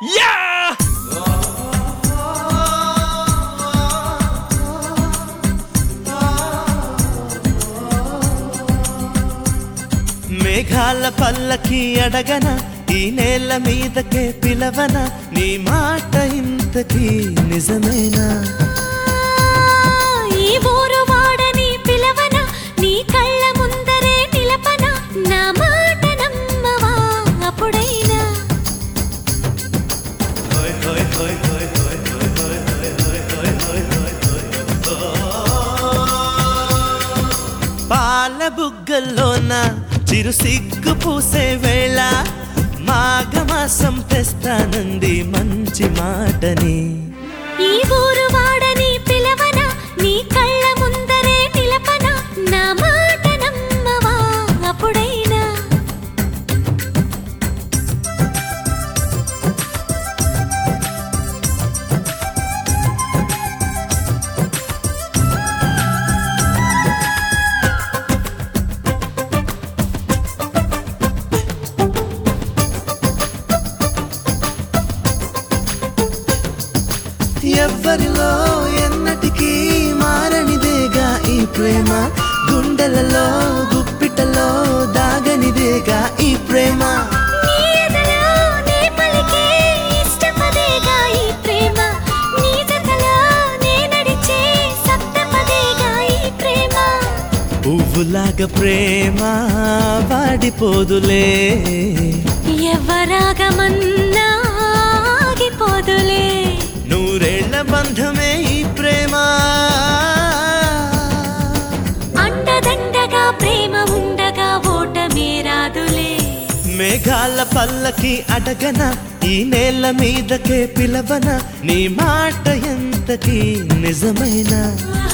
yeah మేఘాల పల్లకి అడగన ఈ నేల మీదకే పిలవన నీ మాట ఇంతకీ నిజమేనా ఈ ఊరు వాడని పిలవన నీ కళ్ళ ముందరే నిలపన నా మాట నమ్మవా అప్పుడైనా పాల బుగ్గల్లోన చిరు సిగ్గు పూసే వేళ మాఘమాసం తెస్తానంది మంచి మాటని ఈ ఊరు వాడని పిలవన నీ కళ్ళ ముందరే నిలపన నా మాట నమ్మవా అప్పుడైనా ఎవ్వరిలో ఎన్నటికీ మారనిదేగా ఈ ప్రేమ గుండెలలో గుప్పిటలో దాగనిదేగా ఈ ప్రేమ నీ ఎదలో నీ పలికే ఇష్టపదేగా ఈ ప్రేమ నీ జతలో నే నడిచే సప్తపదేగా ఈ ప్రేమ పువ్వులాగా ప్రేమ వాడిపోదులే ఎవరాగమన్నా ఆగిపోదులే నూరేళ్ల బంధమే ఈ ప్రేమ అండదండగా ప్రేమ ఉండగా ఓటమే రాదులే మేఘాల పల్లకి అడగన ఈ నేల మీదకే పిలవన నీ మాట ఎంతకి నిజమైనా ఆ